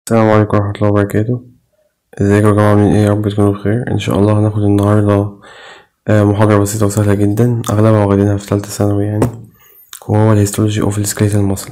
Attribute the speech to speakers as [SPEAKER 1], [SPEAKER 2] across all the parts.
[SPEAKER 1] السلام عليكم ورحمة الله وبركاته ازيكم يا جماعة عاملين ايه يا رب تكونوا بخير ان شاء الله هناخد النهاردة آه، محاضرة بسيطة وسهلة جدا اغلبها واخدينها في تالتة ثانوي يعني وهو الهيستولوجي اوف السكيلتال ماسل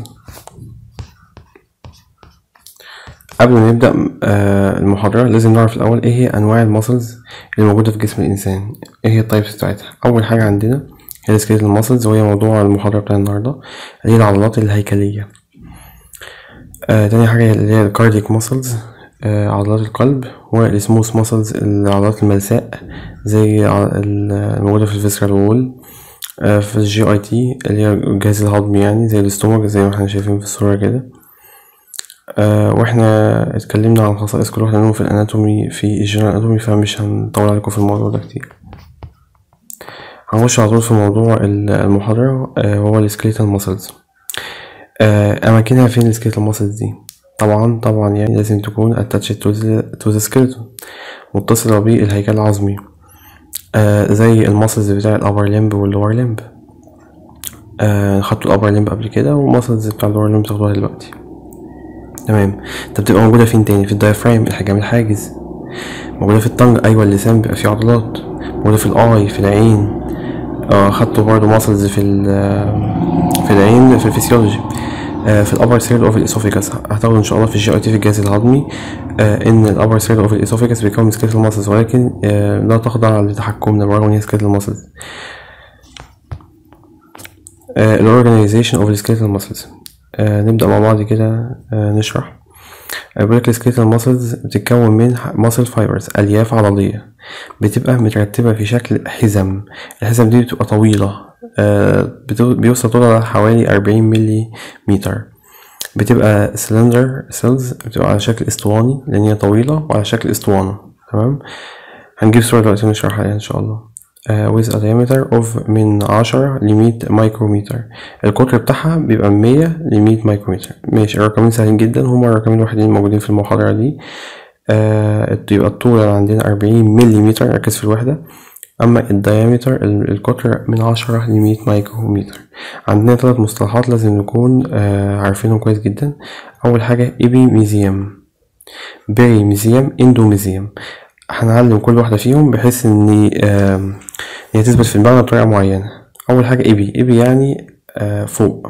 [SPEAKER 1] قبل ما نبدأ آه، المحاضرة لازم نعرف الأول ايه هي أنواع الماسلز اللي موجودة في جسم الإنسان ايه هي التايبس بتاعتها أول حاجة عندنا هي السكيلتال ماسلز وهي موضوع المحاضرة بتاع النهاردة اللي هي العضلات الهيكلية آه تاني حاجة اللي هي الكارديك ماسلز آه عضلات القلب والسموث ماسلز العضلات الملساء زي ع- ال- الموجودة في الفيسرال وول آه في الجي اي تي اللي هي الجهاز الهضمي يعني زي الاستومك زي ما احنا شايفين في الصورة كده آه واحنا اتكلمنا عن خصائص كل واحدة منهم في الاناتومي في الجنرال اناتومي فمش هنطول عليكم في الموضوع ده كتير هنخش على طول في موضوع ال- المحاضرة آه وهو السكيلتال ماسلز آه، أماكنها فين السكيلتال ماسلز دي؟ طبعا طبعا يعني لازم تكون attached to the, to the skeleton متصلة بالهيكل العظمي آه زي الماسلز بتاع الأبر لمب واللور لمب آه خدتوا الأبر لمب قبل كده والماسلز بتاع اللور لمب تاخدوها دلوقتي تمام طب بتبقى موجودة فين تاني في الدايفرام الحجام الحاجز موجودة في الطنج أيوة اللسان بيبقى فيه عضلات موجودة في الآي في العين آه خدتوا برضه ماسلز في ال في العين في الفسيولوجي آه في الابر سيرد اوف الاسوفيجاس هتاخدوا ان شاء الله في الجي اي تي في الجهاز الهضمي آه ان الابر سيرد اوف الاسوفيجاس بيكون سكيلتال ماسلز ولكن آه لا تخضع لتحكمنا برغم ان هي سكيلتال ماسلز الاورجنايزيشن اوف السكيلتال ماسلز نبدا مع بعض كده آه نشرح بيقول لك السكيلتال ماسلز بتتكون من ماسل فايبرز الياف عضليه بتبقى مترتبه في شكل حزم الحزم دي بتبقى طويله آه، بتو- بيوصل طولها حوالي 40 ملي متر بتبقى سلندر سيلز بتبقى على شكل اسطواني لان هي طويله وعلى شكل اسطوانه تمام هنجيب صورة دلوقتي ونشرحها عليها ان شاء الله آه، with a diameter of من 10 ل 100 مايكرومتر القطر بتاعها بيبقى من 100 ل 100 مايكرومتر ماشي الرقمين سهلين جدا هما الرقمين الوحيدين الموجودين في المحاضرة دي آه يبقى الطول اللي عندنا 40 مليمتر ركز في الوحدة أما الديامتر ال- القطر من 10 ل 100 مايكرومتر عندنا ثلاث مصطلحات لازم نكون آه عارفينهم كويس جدا أول حاجة إبيميزيوم بيريميزيوم إندوميزيوم هنعلم كل واحدة فيهم بحيث إن آم، هي تثبت في المعنى بطريقة معينة أول حاجة إبي إبي يعني آه فوق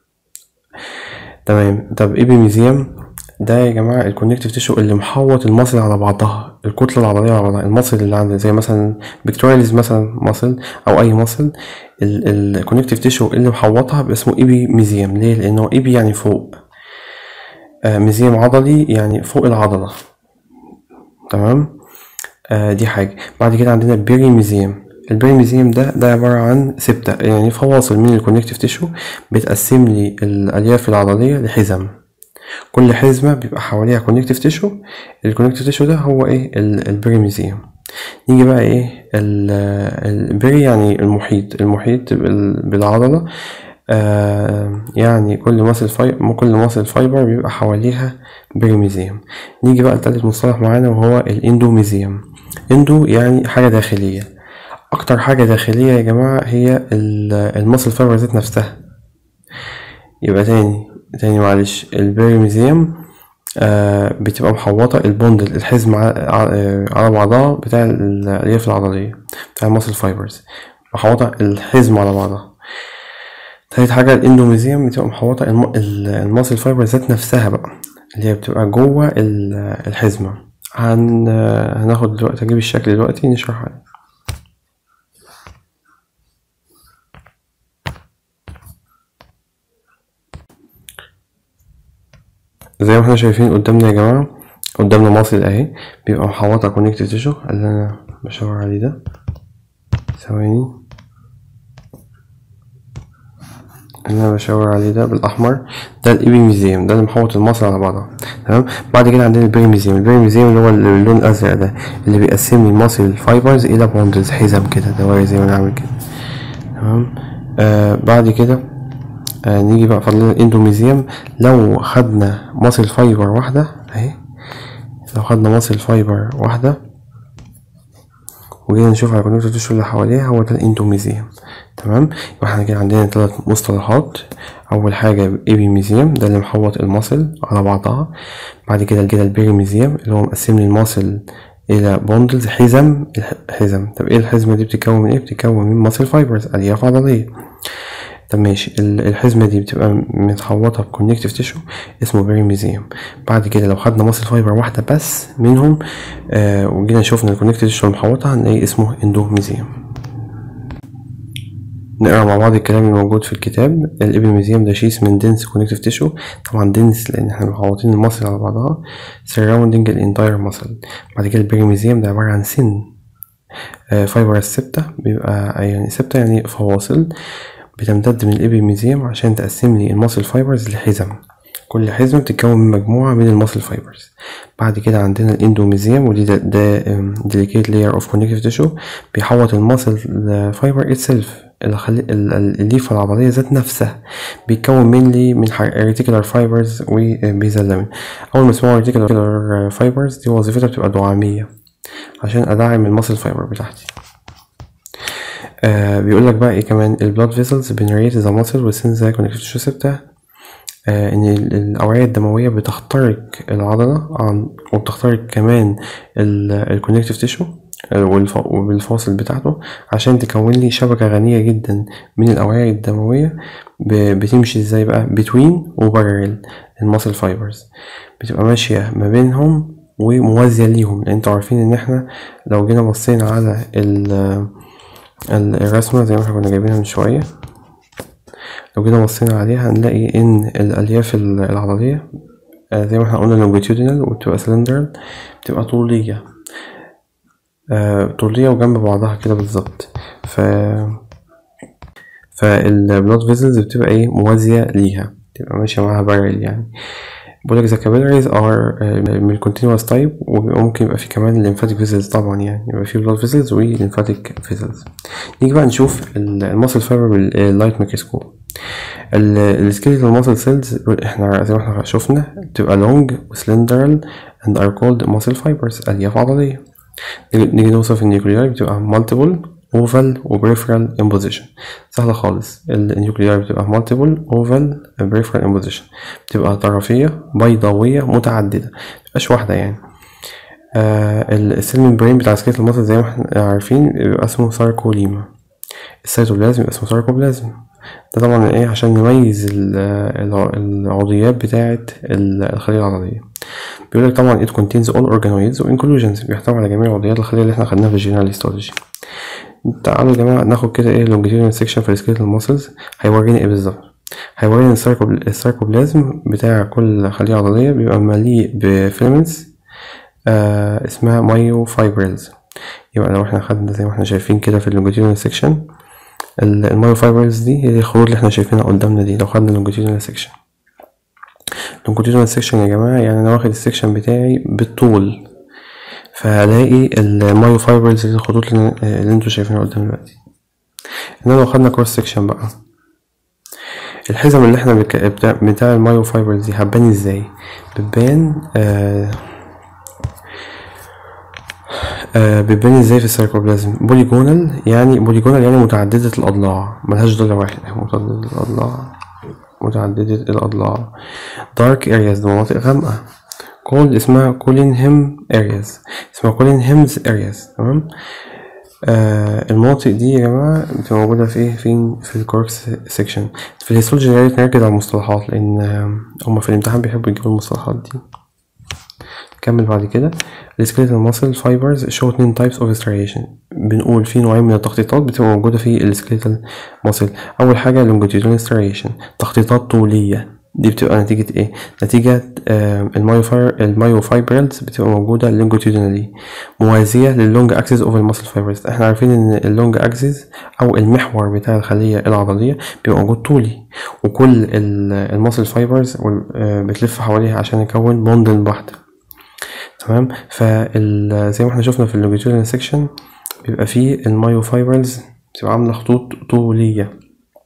[SPEAKER 1] تمام طب إبيميزيوم ده يا جماعة الكونكتيف تيشو اللي محوط المصل على بعضها الكتلة العضلية على بعضها المصل اللي عندنا زي مثلا بيكتوراليز مثلا مصل أو أي مصل الكونكتيف تيشو اللي محوطها باسمه إيبي ميزيوم ليه؟ لأنه إيبي يعني فوق آه ميزيوم عضلي يعني فوق العضلة تمام آه دي حاجة بعد كده عندنا البيري ميزيوم البيري ميزيوم ده ده عبارة عن سبتة يعني فواصل من الكونكتيف تيشو بتقسم لي الألياف العضلية لحزم كل حزمة بيبقى حواليها كونكتيف تيشو الكونكتيف تيشو ده هو ايه ال- البريميزيوم نيجي بقى ايه ال- البري يعني المحيط المحيط بال- بالعضلة آه يعني كل ماسل فايبر كل ماسل فايبر بيبقى حواليها بريميزيوم نيجي بقى لتالت مصطلح معانا وهو الاندوميزيوم اندو يعني حاجة داخلية اكتر حاجة داخلية يا جماعة هي ال- الماسل فايبر ذات نفسها يبقى تاني تاني معلش البيريميزيوم آه بتبقى محوطة البوندل الحزم على, على بعضها بتاع الألياف العضلية بتاع الماسل فايبرز محوطة الحزم على بعضها تالت حاجة الاندوميزيوم بتبقى محوطة الم- ال- الماسل فايبر ذات نفسها بقى اللي هي بتبقى جوه ال- الحزمة هن هناخد دلوقتي هجيب الشكل دلوقتي نشرح عليه زي ما احنا شايفين قدامنا يا جماعة قدامنا ماسل اهي بيبقى محوطة كونكتيف تيشو اللي انا بشاور عليه ده ثواني اللي انا بشاور عليه ده بالاحمر ده الابيميزيوم ده اللي محوط المصل على بعضها تمام بعد كده عندنا البيريميزيوم البيريميزيوم اللي هو اللون الازرق ده اللي بيقسم لي المصل فايبرز الى بوندز حزم كده دوائر زي ما انا عامل كده تمام آه بعد كده آه نيجي بقى فضلنا الاندوميزيوم لو خدنا ماسل فايبر واحدة اهي لو خدنا ماسل فايبر واحدة وجينا نشوف على كونكتور تيشو اللي حواليها هو ده الاندوميزيوم تمام يبقى احنا كده عندنا ثلاث مصطلحات اول حاجه ايبيميزيوم ده اللي محوط المصل على بعضها بعد كده كده البيريميزيوم اللي هو مقسم لي المصل الى بوندلز حزم حزم طب ايه الحزمه دي بتتكون من ايه بتتكون من ماسل فايبرز الياف عضليه طب ماشي الحزمه دي بتبقى متحوطه بكونكتيف تيشو اسمه بيريميزيوم بعد كده لو خدنا ماسل فايبر واحده بس منهم آه وجينا شفنا الكونكتيف تيشو المحوطه هنلاقي اسمه اندوميزيوم نقرا مع بعض الكلام الموجود في الكتاب الابيميزيوم ده شيس من دنس كونكتيف تيشو طبعا دنس لان احنا محوطين المصل على بعضها surrounding الانتاير مصل بعد كده البيريميزيوم ده عبارة عن سن فايبر السبتة بيبقى يعني سبتة يعني فواصل بتمتد من الابيميزيوم عشان تقسم لي المصل فايبرز لحزم كل حزمة بتتكون من مجموعة من المصل فايبرز بعد كده عندنا الاندوميزيوم ودي ده, ده delicate layer of connective tissue بيحوط المصل فايبر itself الليفة العضلية ذات نفسها بيتكون منلي من reticular fibers وبيزلمين أول ما اسمها reticular fibers دي وظيفتها بتبقى دعامية عشان أدعم المصل فايبر بتاعتي آه بيقول لك بقى ايه كمان البلاد فيسلز بنريت ذا ماسل وسن ذا كونكتيف تيشو ثابته آه ان الاوعيه الدمويه بتخترق العضله عن وبتخترق كمان الكونكتيف تيشو وبالفاصل بتاعته عشان تكون لي شبكة غنية جدا من الأوعية الدموية بتمشي ازاي بقى بتوين وبارل الماسل فايبرز بتبقى ماشية ما بينهم وموازية ليهم لأن انتوا عارفين ان احنا لو جينا بصينا على الرسمة زي ما احنا كنا جايبينها من شوية لو جينا بصينا عليها هنلاقي ان الألياف العضلية زي ما احنا قلنا لونجيتيودينال وبتبقى سلندرال بتبقى طولية آه طولية وجنب بعضها كده بالظبط ف فالبلاد فيزلز بتبقى ايه موازية ليها بتبقى ماشية معاها بارل يعني بقولك the capillaries are من الكونتينوس تايب وممكن يبقى في كمان الليمفاتيك فيزلز طبعا يعني يبقى في بلاد فيزلز والليمفاتيك فيزلز نيجي بقى نشوف الماسل فايبر باللايت ميكروسكوب السكيلتال ماسل سيلز احنا زي ما احنا شفنا بتبقى لونج وسلندرال and are called muscle fibers الياف عضلية نيجي نوصف النيوكليار بتبقى multiple oval و peripheral imposition سهلة خالص النيوكليار بتبقى multiple oval peripheral imposition بتبقى طرفية بيضاوية متعددة متبقاش واحدة يعني آه السيل ممبرين بتاع سكيلت المصل زي ما احنا عارفين بيبقى اسمه ساركوليما السيتوبلازم بيبقى اسمه ساركوبلازم ده طبعا ايه عشان نميز العضيات بتاعة الخلية العضلية بيقول لك طبعا it contains all organoids و inclusions بيحتوي على جميع عضيات الخلية اللي احنا خدناها في الجينال هيستولوجي تعالوا يا جماعة ناخد كده ايه longitudinal section في السكيلتال ماسلز هيورينا ايه بالظبط هيورينا الساركوبلازم بتاع كل خلية عضلية بيبقى مليء بفيلمنتس آه اسمها مايو فايبرز يبقى لو احنا خدنا زي ما احنا شايفين كده في اللونجيتيودنال سيكشن المايو فايبرز دي هي الخطوط اللي احنا شايفينها قدامنا دي لو خدنا اللونجيتيودنال سيكشن اللونجيتيودنال سيكشن يا جماعة يعني انا واخد السيكشن بتاعي بالطول فهلاقي المايو فايبرز دي الخطوط اللي, اللي انتوا شايفينها قدام دلوقتي انما لو خدنا كروس سيكشن بقى الحزم اللي احنا بك... بتاع, بتاع المايو فايبرز دي هتبان ازاي بتبان آه آه بتبان ازاي في السيركوبلازم بوليجونال يعني بوليجونال يعني متعددة الأضلاع ملهاش ضلع واحد متعددة الأضلاع متعددة الأضلاع دارك ارياز مناطق غامقة كول اسمها كولين هيم ارياز اسمها كولين هيمز ارياز تمام آه المناطق دي يا جماعة بتبقى موجودة في ايه فين في الكوركس سيكشن في الهيستولوجي يا ريت نركز على المصطلحات لأن هما في الامتحان بيحبوا يجيبوا المصطلحات دي نكمل بعد كده السكيلتال ماسل فايبرز شو اتنين تايبس اوف ستريشن بنقول في نوعين من التخطيطات بتبقى موجودة في السكيلتال ماسل أول حاجة لونجيتيودنال ستريشن تخطيطات طولية دي بتبقى نتيجة ايه؟ نتيجة المايو المايو فايبرز بتبقى موجودة لونجيتيودنالي موازية لللونج اكسس اوف الماسل فايبرز احنا عارفين ان اللونج اكسس او المحور بتاع الخلية العضلية بيبقى موجود طولي وكل الماسل فايبرز بتلف حواليها عشان يكون بوندل واحدة تمام فال زي ما احنا شفنا في اللونجيتيودنال سيكشن بيبقى فيه المايو فايبرز بتبقى عاملة خطوط طولية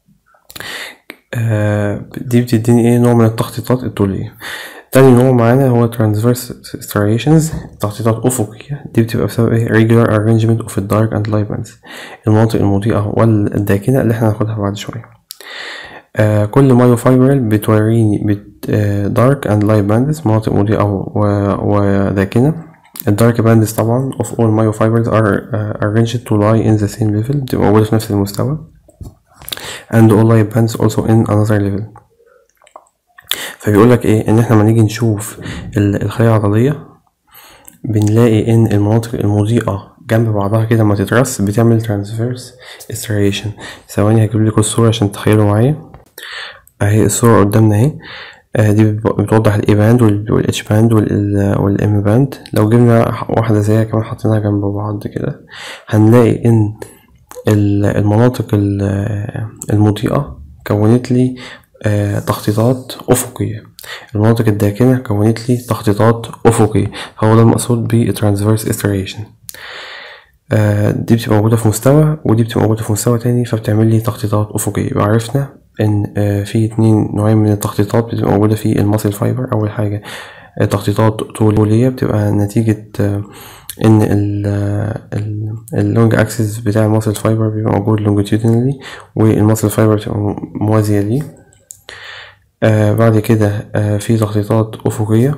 [SPEAKER 1] آه دي بتديني ايه نوع من التخطيطات الطولية تاني نوع معانا هو transverse striations تخطيطات أفقية دي بتبقى بسبب ايه regular arrangement of the dark and light bands المناطق المضيئة والداكنة اللي احنا هناخدها بعد شوية آه كل مايو فايبرال بتوريني بت آه دارك اند لايت باندز مناطق مضيئة و- وداكنة الدارك باندز طبعا of all myofibers are uh, arranged to lie in the same level بتبقى موجودة في نفس المستوى and all light bands also in another level فبيقول لك ايه ان احنا لما نيجي نشوف ال- الخلايا العضلية بنلاقي ان المناطق المضيئة جنب بعضها كده لما تترص بتعمل transverse striation ثواني هجيب لكم الصورة عشان تخيلوا معايا اهي الصورة قدامنا اهي آه، دي بت- بتوضح الاي باند والاتش باند والام باند لو جبنا واحدة زيها كمان حطيناها جنب بعض كده هنلاقي ان ال- المناطق ال- المضيئة كونت لي آه، تخطيطات أفقية المناطق الداكنة كونت لي تخطيطات أفقية هو ده المقصود ب transverse striation آه، دي بتبقى موجودة في مستوى ودي بتبقى موجودة في مستوى تاني فبتعمل لي تخطيطات أفقية يبقى عرفنا إن آه، في اتنين نوعين من التخطيطات بتبقى موجودة في الماسل فايبر أول حاجة آه، تخطيطات طولية بتبقى نتيجة آه، إن اللونج أكسس بتاع الماسل فايبر بيبقى موجود longitudinally والماسل فايبر بتبقى موازية ليه آه بعد كده آه في تخطيطات أفقية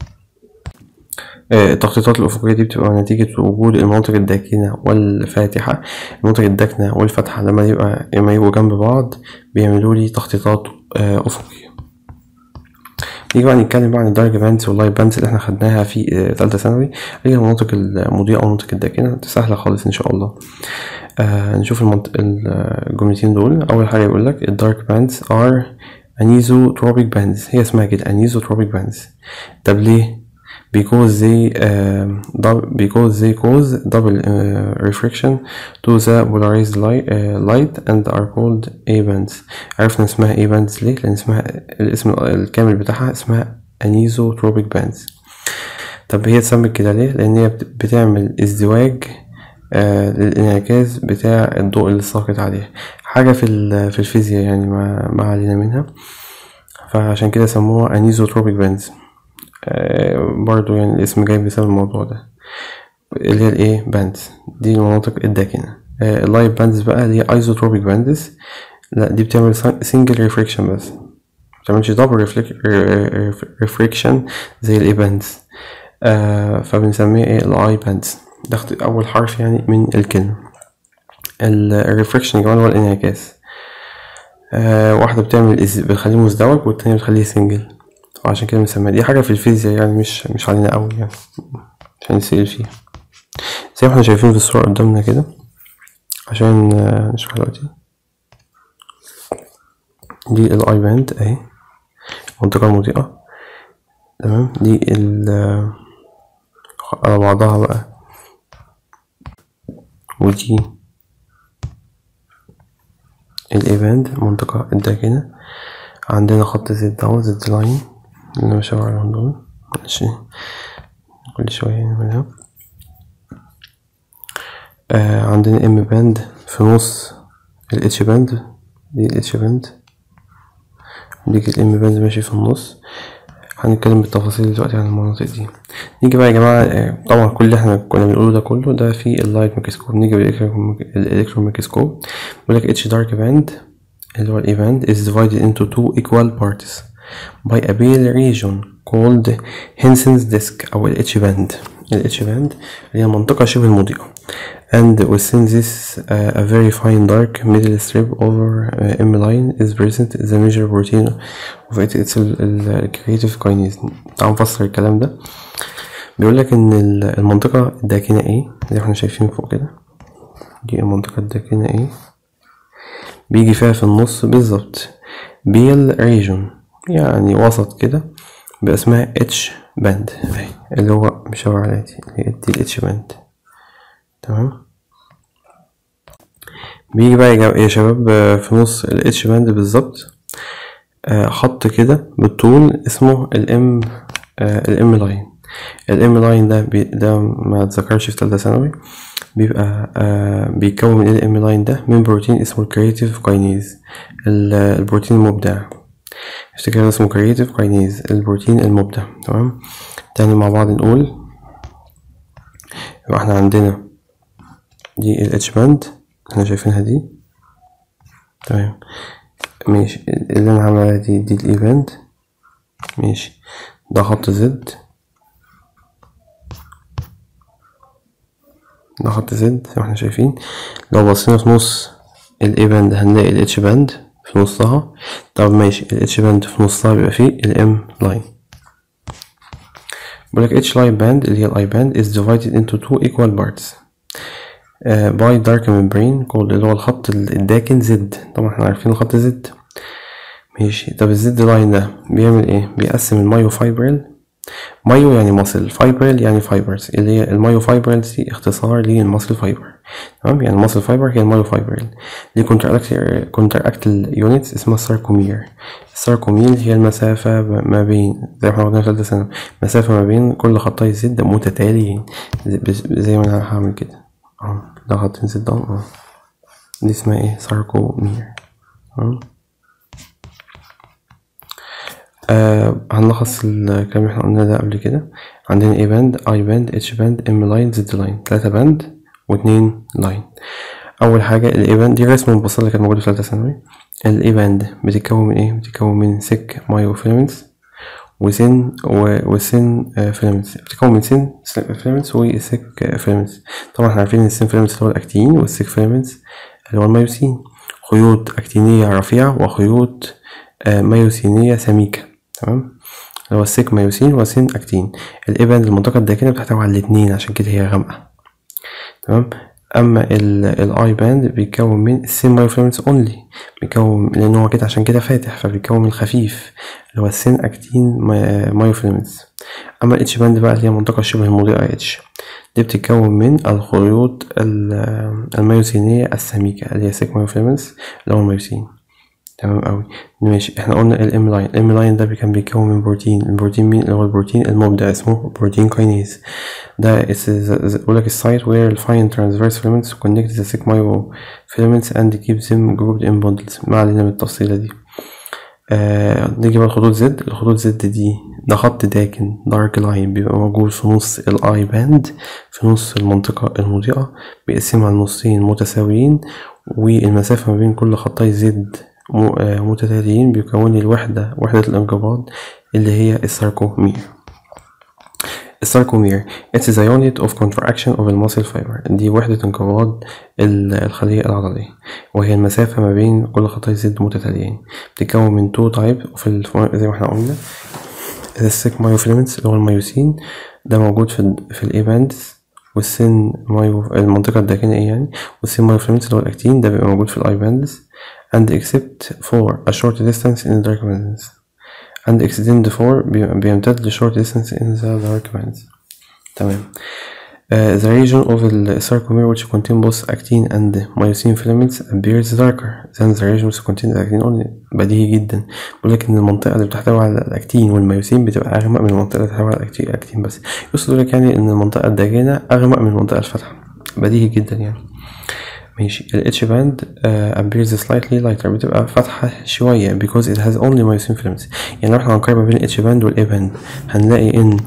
[SPEAKER 1] آه، التخطيطات الأفقية دي بتبقى نتيجة وجود المناطق الداكنة والفاتحة المناطق الداكنة والفاتحة لما يبقى لما يبقوا جنب بعض بيعملوا لي تخطيطات آه، أفقية نيجي بقى نتكلم بقى عن الدارك باندز واللايت باندز اللي احنا خدناها في آه، تالتة ثانوي هي المناطق المضيئة والمناطق الداكنة سهلة خالص إن شاء الله آه نشوف المنط... الجملتين دول أول حاجة يقول لك الدارك باندز are anisotropic bands هي اسمها كده anisotropic bands طب ليه؟ because they um, dou- because they cause double uh, refraction to the polarized light, uh, light and are called A bands عرفنا اسمها A bands ليه؟ لأن اسمها الاسم الكامل بتاعها اسمها anisotropic bands طب هي اتسمت كده ليه؟ لأن هي بت- بتعمل ازدواج آه للانعكاس بتاع الضوء اللي ساقط عليها حاجة في ال- في الفيزياء يعني ما, ما علينا منها فعشان كده سموها anisotropic bands آه، برضو يعني الاسم جاي بسبب الموضوع ده اللي هي الايه باندز دي المناطق الداكنة اللايت باندز بقى اللي هي ايزوتروبيك باندز لا دي بتعمل سنجل ريفريكشن بس مبتعملش دبل ريفريكشن زي الاي باندز آه فبنسميها ايه الاي باندز ده اخت- اول حرف يعني من الكلمة الريفريكشن كمان هو الانعكاس آه واحدة بتعمل إز- بتخليه مزدوج والتانية بتخليه سنجل وعشان كده بنسميها دي حاجة في الفيزياء يعني مش مش علينا قوي يعني عشان نسأل فيها زي ما احنا شايفين في الصورة قدامنا كده عشان آه، نشرح دلوقتي دي الاي باند اهي المنطقة المضيئة تمام دي ال آه، على بعضها بقى ودي الاي باند المنطقة الداكنة عندنا خط زد اهو زد لاين اللي انا بشاور عليهم دول ماشي كل شوية نعملها آه عندنا ام باند في نص الاتش باند دي الاتش باند دي الام باند ماشي في النص هنتكلم بالتفاصيل دلوقتي عن المناطق دي نيجي بقى يا جماعة آه، طبعا كل اللي احنا كنا بنقوله ده كله ده في اللايت ميكروسكوب نيجي بالالكترون ميكروسكوب بيقول لك اتش دارك باند اللي هو الاي باند is divided into two equal parts by a pale region called Henson's disk أو ال H band ال H band اللي هي منطقة شبه المضيئة and within this uh, a very fine dark middle strip over uh, M line is present the major protein of it it's ال ال creative kinase تعال نفسر الكلام ده بيقول لك ان ال- المنطقة الداكنة ايه زي ما احنا شايفين فوق كده دي المنطقة الداكنة ايه بيجي فيها في النص بالظبط بيل ريجون يعني وسط كده بيبقى اسمها اتش باند اهي اللي هو مشاور عليها دي اللي هي دي الاتش باند تمام بيجي بقى يا جا- يا شباب آه، في نص الاتش باند بالظبط آه، خط كده بالطول اسمه الام الام لاين الام لاين ده بي ده ما اتذكرش في تالتة ثانوي بيبقى آه بيتكون من الام لاين ده من بروتين اسمه الكرياتيف كاينيز البروتين المبدع افتكر اسمه كرياتيف كاينيز البروتين المبدع تمام تاني مع بعض نقول يبقى احنا عندنا دي الاتش باند احنا شايفينها دي تمام ماشي اللي انا عاملها دي دي الايفنت ماشي ده خط زد ده خط زد زي ما احنا شايفين لو بصينا في نص الاي باند هنلاقي الاتش باند في نصها طب ماشي الاتش باند في نصها بيبقى فيه الام لاين بيقولك اتش لاين باند اللي هي الاي باند is divided into two equal parts uh, by dark membrane called اللي هو الخط الداكن زد طبعا احنا عارفين الخط زد ماشي طب الزد لاين ده بيعمل ايه بيقسم المايو فايبرل مايو يعني ماسل فايبرل يعني فايبرز اللي هي المايو فايبرلز دي اختصار للماسل فايبر تمام يعني الماسل فايبر هي المايو فايبرل دي كونتراكتل يونتس اسمها ساركومير الساركومير هي المسافة ما بين زي ما احنا قلنا في ثالثة ثانوي مسافة ما بين كل خطي زد متتاليين زي, زي ما انا هعمل كده اه ده خطين زد اه دي اسمها ايه ساركومير تمام آه هنلخص الكلام اللي احنا قلنا ده قبل كده عندنا اي باند اي باند اتش باند ام لاين زد لاين تلاتة باند واتنين لاين اول حاجة الاي باند دي رسمة مبسطة اللي كانت موجودة في تالتة ثانوي الاي باند بتتكون من ايه بتتكون من سك مايو فيلمنتس وسن و... وسن فيلمنتس بتتكون من سن فيلمنتس وسك فيلمنتس طبعا احنا عارفين ان السن فيلمنتس اللي هو الاكتين والسك فيلمنتس اللي هو الميوسين خيوط اكتينية رفيعة وخيوط ميوسينية سميكة تمام اللي هو السيك ميوسين وسين اكتين الابن المنطقة الداكنة بتحتوي على الاتنين عشان كده هي غامقة تمام اما الاي باند بيتكون من السين مايوفيلمنتس اونلي بيكون لان هو كده عشان كده فاتح فبيكون من الخفيف اللي هو السين اكتين مايوفيلمنتس اما الاتش باند بقى اللي هي المنطقة شبه المضيئة اتش دي بتتكون من الخيوط الميوسينية السميكة اللي هي سيك مايوفيلمنتس اللي هو الميوسين تمام أوي ماشي احنا قلنا الام لاين الام لاين ده كان بيتكون من بروتين البروتين مين اللي هو البروتين المبدع اسمه بروتين كاينيز ده بيقولك السايت where the fine transverse filaments connect the thick myofilaments and keep them grouped in bundles ما علينا من التفصيلة دي آه نيجي بقى الخطوط زد الخطوط زد دي ده خط داكن دارك لاين بيبقى موجود في نص الاي باند في نص المنطقة المضيئة بيقسمها لنصين متساويين والمسافة ما بين كل خطي زد متتاليين بيكون الوحدة وحدة الانقباض اللي هي الساركومير الساركومير it's the unit of contraction of the muscle fiber دي وحدة انقباض الخلية العضلية وهي المسافة ما بين كل خطي زد متتاليين بتتكون من two type في زي ما احنا قلنا السيك مايوفيلمنتس اللي هو الميوسين ده موجود في ال في الايباندز والسن مايو المنطقة الداكنة يعني والسن مايوفيلمنتس اللي هو الاكتين ده بيبقى موجود في الايباندز and except for a short distance in the dark bands and extend for بيمتد ل short distance in the dark bands تمام Uh, the region of the sarcomere which contain both actin and myosin filaments appears darker than the region which contains actin only بديهي جدا بيقولك ان المنطقة اللي بتحتوي على الاكتين والميوسين بتبقى اغمق من المنطقة اللي بتحتوي على الاكتين بس يقصد لك يعني ان المنطقة الداكنة اغمق من المنطقة الفاتحة بديهي جدا يعني ماشي ال H band uh, appears slightly lighter بتبقى فاتحة شوية because it has only myosin filaments يعني لو احنا هنقارن ما بين ال H band وال A band هنلاقي ان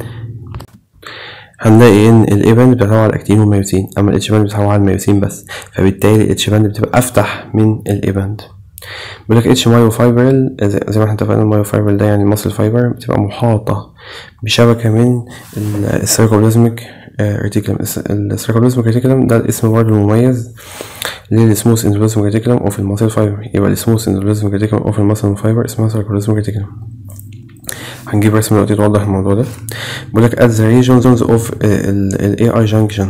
[SPEAKER 1] هنلاقي ان ال A band بتحتوي على الاكتين والميوسين اما ال H band بتحتوي على الميوسين بس فبالتالي ال H band بتبقى افتح من ال A band بيقولك اتش مايو فايبرل زي ما احنا اتفقنا المايو فايبرل ده يعني المصل فايبر بتبقى محاطة بشبكة من السيركوبلازميك ريتيكولم السيركوبلازميك ريتيكولم ده الاسم برضه المميز للسموث اندوبلازميك ريتيكولم اوف الماسل فايبر يبقى السموث اندوبلازميك ريتيكولم اوف الماسل فايبر اسمها سيركوبلازميك ريتيكولم هنجيب رسم دلوقتي توضح الموضوع ده بيقولك at the region zones of ال AI junction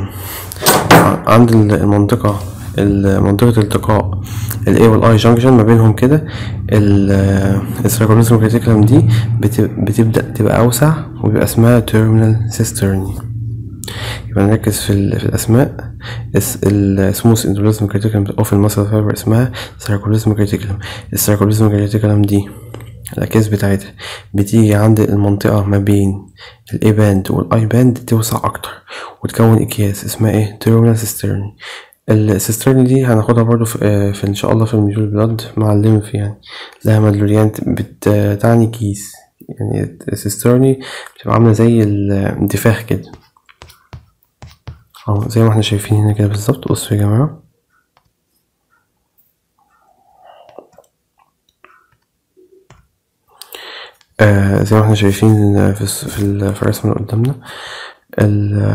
[SPEAKER 1] عند المنطقة منطقة التقاء ال A وال I junction ما بينهم كده السيركوبلازميك ريتيكولم دي بتبدأ تبقى أوسع وبيبقى اسمها terminal cistern يبقى نركز في, في الأسماء السموث اندوبلازميك ريتيكولم اوف الماسل فايبر اسمها سيركوبلازميك ريتيكولم السيركوبلازميك ريتيكولم دي الأكياس بتاعتها بتيجي عند المنطقة ما بين الاي باند والاي باند توسع أكتر وتكون أكياس اسمها ايه تيرمينال سيسترن السيسترن دي هناخدها برضو في, في ان شاء الله في الميول بلاد مع الليمف يعني لها مدلوليان بتعني كيس يعني السيسترني بتبقى عاملة زي الانتفاخ كده اهو زي ما احنا شايفين هنا كده بالظبط بصوا يا جماعة آه زي ما احنا شايفين في الس- في ال- في الرسمة اللي قدامنا ال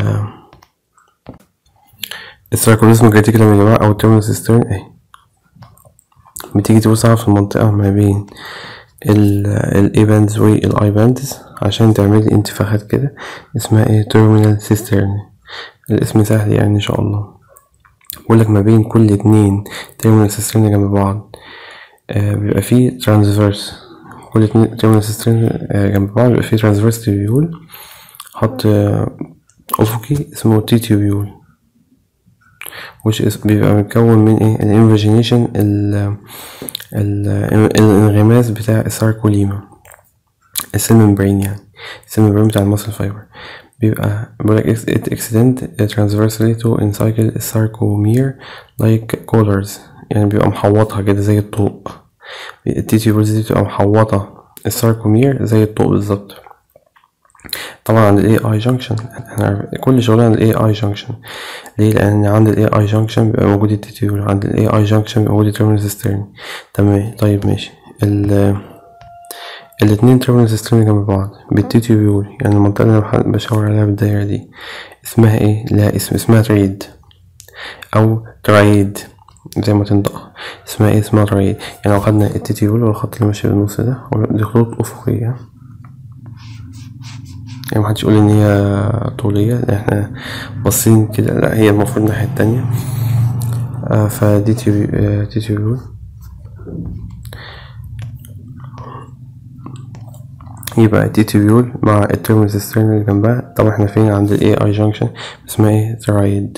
[SPEAKER 1] السيركوليزم ريتيكولم يا جماعة أو التيرمينال سيسترن أهي بتيجي توسع في المنطقة ما بين الاي باندز والاي باندز عشان تعمل انتفاخات كده اسمها ايه تيرمينال سيسترن الاسم سهل يعني ان شاء الله بقولك ما بين كل اتنين تيرمينال سيسترن جنب بعض آه بيبقى فيه ترانسفيرس كل اتنين تيرمينال سيسترن آه جنب بعض بيبقى فيه ترانسفيرس تيبيول خط آه افقي اسمه تي تيبيول which is بيبقى متكون من ايه الانفاجينيشن ال ال الانغماس بتاع الساركوليما السيل ممبرين يعني السيل ممبرين بتاع المصل فايبر بيبقى بيقولك it extend transversely to encircle الساركومير like collars يعني بيبقى محوطها كده زي الطوق التيتيوبرز دي بتبقى محوطة الساركومير زي الطوق بالظبط طبعا عند الاي اي جانكشن احنا عارف- كل شغلنا عند الاي اي جانكشن ليه لان عند الاي اي جانكشن بيبقى موجود التيتيول عند الاي اي جانكشن بيبقى موجود التيرمينال سيسترن تمام طيب ماشي ال الاتنين تيرمينال سيسترن جنب بعض بالتيتيول يعني المنطقة اللي أنا بح- بشاور عليها بالدايرة دي اسمها ايه لا اسم اسمها تريد او ترايد زي ما تنطق اسمها ايه اسمها ترايد يعني لو خدنا التيتيول والخط اللي ماشي بالنص ده دي خطوط افقية يعني محدش يقول ان هي طولية لا، احنا باصين كده لا هي المفروض الناحية التانية آه فدي تيبي آه دي تيبيول يبقى دي تيبيول مع التيرمينال سيسترن اللي جنبها طبعا احنا فين عند الاي اي جانكشن اسمها ايه ترايد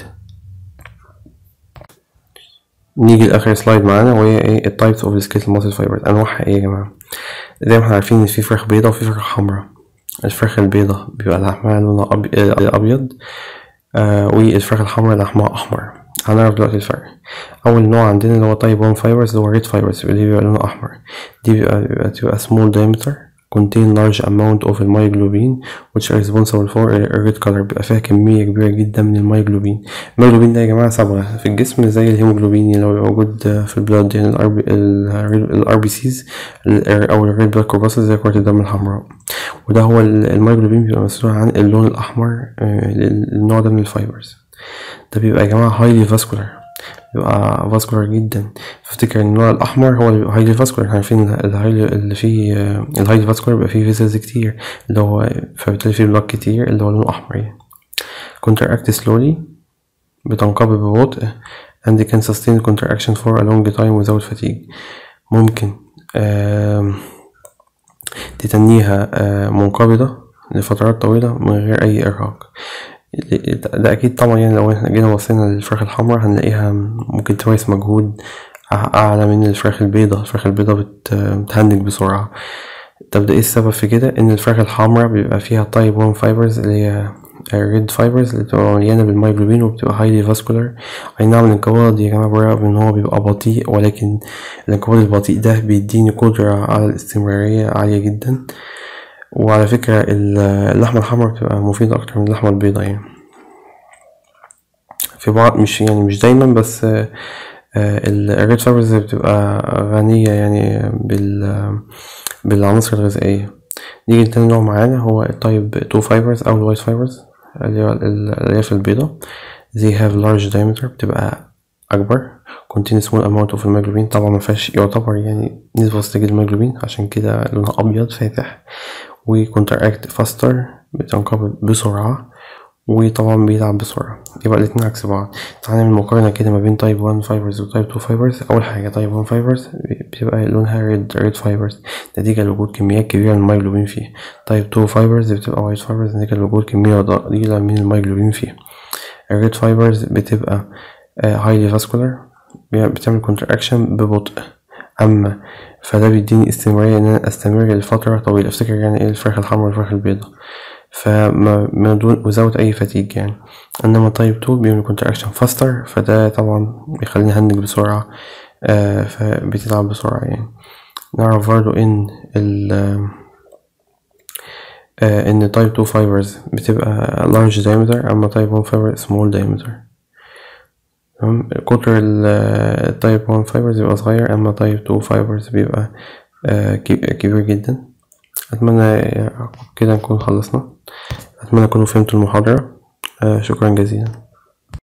[SPEAKER 1] نيجي لاخر سلايد معانا وهي ايه التايبس اوف سكيلتال ماسل فايبرز انواعها ايه يا جماعه زي ما احنا عارفين ان في فراخ بيضاء وفي فراخ حمراء الفراخ البيضاء بيبقى لحمها لونها أبي- آه، ابيض آه والفراخ الحمراء لحمها احمر هنعرف دلوقتي الفرق اول نوع عندنا اللي هو تايب 1 فايبرز اللي هو ريد فايبرز اللي بيبقى لونها احمر دي بيبقى بيبقى, بيبقى small diameter contain large amount of المايجلوبين which are responsible for a red color بيبقى فيها كمية كبيرة جدا من المايجلوبين المايجلوبين ده يا جماعة صبغة في الجسم زي الهيموجلوبين اللي هو بيبقى موجود في البلاد يعني الار بي سيز او الريد بلاد كورباسل زي كرة الدم الحمراء وده هو ال- المايجلوبين بيبقى مسؤول عن اللون الأحمر آه، للنوع ده من الفايبرز ده بيبقى يا جماعة هايلي فاسكولار بيبقى فاسكولار جدا فافتكر ان النوع الأحمر هو اللي بيبقى هايلي فاسكولار احنا عارفين الهايلي اللي فيه آه، الهايلي فاسكولار بيبقى فيه فيزلز كتير اللي هو فبالتالي فيه بلاك كتير اللي هو لونه أحمر يعني contract slowly بتنقبض ببطء and can sustain contraction for a long time without fatigue ممكن آم، تتنيها آه، منقبضة لفترات طويلة من غير أي إرهاق ده أكيد طبعا يعني لو احنا جينا بصينا للفراخ الحمراء هنلاقيها ممكن تمارس مجهود أع- أعلى من الفراخ البيضاء الفراخ البيضاء بت- بتهنج بسرعة طب ده ايه السبب في كده ان الفراخ الحمراء بيبقى فيها تايب 1 فايبرز اللي هي الريد فايبرز اللي بتبقى مليانة بالمايجلوبين وبتبقى هايلي فاسكولار اي نعم الانقباض يا جماعة برغم ان هو بيبقى بطيء ولكن الانقباض البطيء ده بيديني قدرة على الاستمرارية عالية جدا وعلى فكرة ال- اللحمة الحمراء بتبقى مفيدة أكتر من اللحمة البيضاء يعني في بعض مش يعني مش دايما بس آه، الريد فايبرز بتبقى غنية يعني بال بالعناصر الغذائية نيجي لتاني نوع معانا هو التايب 2 فايبرز أو الوايت فايبرز اللي هو اللي هي في البيضة they have large diameter بتبقى أكبر contain small amount of الميجلوبين طبعا مفيهاش يعتبر يعني نسبة بسيطة جدا الميجلوبين عشان كده لونها أبيض فاتح و contract faster بتنقبض بسرعة وطبعا بيلعب بسرعة يبقى الاتنين عكس بعض تعالى نعمل مقارنة كده ما بين تايب 1 فايبرز وتايب 2 فايبرز أول حاجة تايب 1 فايبرز بتبقى لونها ريد ريد فايبرز نتيجة لوجود كميات كبيرة من الميجلوبين فيها تايب 2 فايبرز بتبقى وايت فايبرز نتيجة لوجود كمية ضئيلة من الميجلوبين فيها الريد فايبرز بتبقى هايلي فاسكولار بتعمل كونتراكشن ببطء اما فده بيديني استمرارية ان انا استمر لفترة طويلة افتكر يعني ايه الفراخ الحمراء والفراخ البيضاء فما من دون without اي فتيج يعني انما تايب 2 بيعمل كونتراكشن فاستر فده طبعا بيخليني اهنج بسرعة آه فبتلعب بسرعة يعني نعرف برضو ان ال آه ان تايب 2 فايبرز بتبقى large diameter اما تايب 1 fiber small diameter تمام قطر التايب 1 فايبرز بيبقى صغير اما تايب 2 فايبرز بيبقى آه كبير جدا أتمنى كده نكون خلصنا أتمنى تكونوا فهمتوا المحاضرة آه، شكرا جزيلا